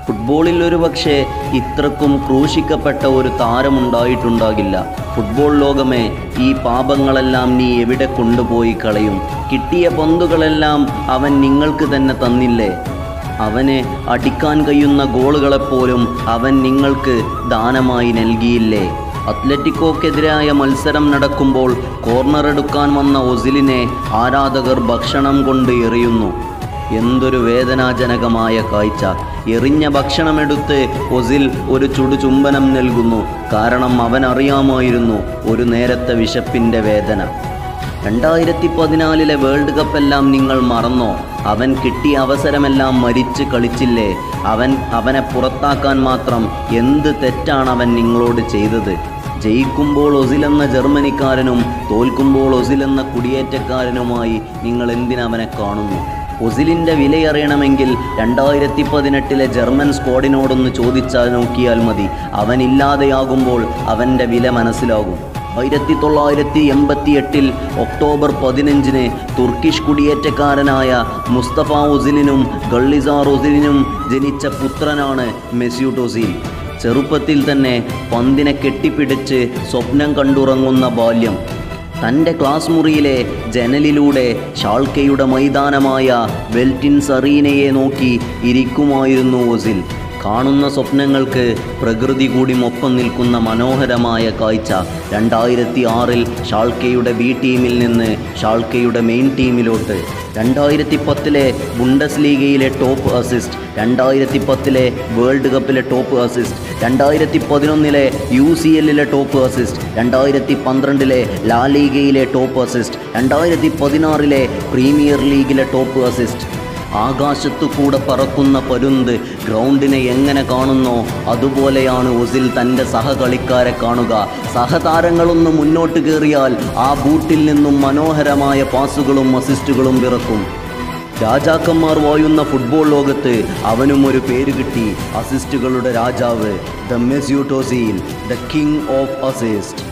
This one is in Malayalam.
ഫുട്ബോളിൽ ഒരു പക്ഷേ ഇത്രക്കും ക്രൂശിക്കപ്പെട്ട ഒരു താരമുണ്ടായിട്ടുണ്ടാകില്ല ഫുട്ബോൾ ലോകമേ ഈ പാപങ്ങളെല്ലാം നീ എവിടെ കൊണ്ടുപോയി കളയും കിട്ടിയ പന്തുകളെല്ലാം അവൻ നിങ്ങൾക്ക് തന്നെ തന്നില്ലേ അവനെ അടിക്കാൻ കഴിയുന്ന ഗോളുകളെപ്പോലും അവൻ നിങ്ങൾക്ക് ദാനമായി നൽകിയില്ലേ അത്ലറ്റിക്കോക്കെതിരായ മത്സരം നടക്കുമ്പോൾ കോർണർ എടുക്കാൻ വന്ന ഒസിലിനെ ആരാധകർ ഭക്ഷണം കൊണ്ട് എറിയുന്നു എന്തൊരു വേദനാജനകമായ കാഴ്ച എറിഞ്ഞ ഭക്ഷണമെടുത്ത് ഒസിൽ ഒരു ചുടുചുംബനം നൽകുന്നു കാരണം അവൻ അറിയാമായിരുന്നു ഒരു നേരത്തെ വിശപ്പിൻ്റെ വേദന രണ്ടായിരത്തി പതിനാലിലെ വേൾഡ് കപ്പെല്ലാം നിങ്ങൾ മറന്നോ അവൻ കിട്ടിയ അവസരമെല്ലാം മരിച്ച് കളിച്ചില്ലേ അവൻ അവനെ പുറത്താക്കാൻ മാത്രം എന്ത് തെറ്റാണ് അവൻ നിങ്ങളോട് ചെയ്തത് ജയിക്കുമ്പോൾ ഒസിലെന്ന ജർമ്മനിക്കാരനും തോൽക്കുമ്പോൾ ഒസിലെന്ന കുടിയേറ്റക്കാരനുമായി നിങ്ങൾ എന്തിനവനെ കാണുന്നു ഒസിലിൻ്റെ വിലയറിയണമെങ്കിൽ രണ്ടായിരത്തി പതിനെട്ടിലെ ജർമ്മൻ സ്ക്വാഡിനോടൊന്ന് ചോദിച്ചാൽ നോക്കിയാൽ മതി അവനില്ലാതെയാകുമ്പോൾ അവൻ്റെ വില മനസ്സിലാകും ആയിരത്തി തൊള്ളായിരത്തി എൺപത്തി എട്ടിൽ ഒക്ടോബർ പതിനഞ്ചിന് തുർക്കിഷ് കുടിയേറ്റക്കാരനായ മുസ്തഫ ഒസിലിനും ഗള്ളിസാർ ഒസിലിനും ജനിച്ച പുത്രനാണ് മെസ്യൂട്ട് ഒസിൽ ചെറുപ്പത്തിൽ തന്നെ പന്തിനെ കെട്ടിപ്പിടിച്ച് സ്വപ്നം കണ്ടുറങ്ങുന്ന ബാല്യം തൻ്റെ ക്ലാസ് മുറിയിലെ ജനലിലൂടെ ഷാൾക്കയുടെ മൈതാനമായ വെൽറ്റിൻസ് അറീനയെ നോക്കി ഇരിക്കുമായിരുന്നു ഒസിൽ കാണുന്ന സ്വപ്നങ്ങൾക്ക് പ്രകൃതി കൂടി ഒപ്പം നിൽക്കുന്ന മനോഹരമായ കാഴ്ച രണ്ടായിരത്തി ആറിൽ ഷാൾക്കയുടെ ബി ടീമിൽ നിന്ന് ഷാൾക്കയുടെ മെയിൻ ടീമിലോട്ട് രണ്ടായിരത്തി പത്തിലെ ബുണ്ടസ് ലീഗയിലെ ടോപ്പ് അസിസ്റ്റ് രണ്ടായിരത്തി പത്തിലെ വേൾഡ് കപ്പിലെ ടോപ്പ് അസിസ്റ്റ് രണ്ടായിരത്തി പതിനൊന്നിലെ യു സി എല്ലിലെ ടോപ്പ് അസിസ്റ്റ് രണ്ടായിരത്തി പന്ത്രണ്ടിലെ ലാ ലീഗയിലെ ടോപ്പ് അസിസ്റ്റ് രണ്ടായിരത്തി പതിനാറിലെ പ്രീമിയർ ലീഗിലെ ടോപ്പ് അസിസ്റ്റ് ആകാശത്തു കൂടെ പറക്കുന്ന പരുന്ത് ഗ്രൗണ്ടിനെ എങ്ങനെ കാണുന്നോ അതുപോലെയാണ് ഒസിൽ തൻ്റെ സഹകളിക്കാരെ കാണുക സഹതാരങ്ങളൊന്ന് മുന്നോട്ട് കയറിയാൽ ആ ബൂട്ടിൽ നിന്നും മനോഹരമായ പാസുകളും അസിസ്റ്റുകളും പിറക്കും രാജാക്കന്മാർ വായുന്ന ഫുട്ബോൾ ലോകത്ത് അവനും ഒരു പേര് കിട്ടി അസിസ്റ്റുകളുടെ രാജാവ് ദ മെസ്യൂട്ടോസിയിൽ ദ കിങ് ഓഫ് അസിസ്റ്റ്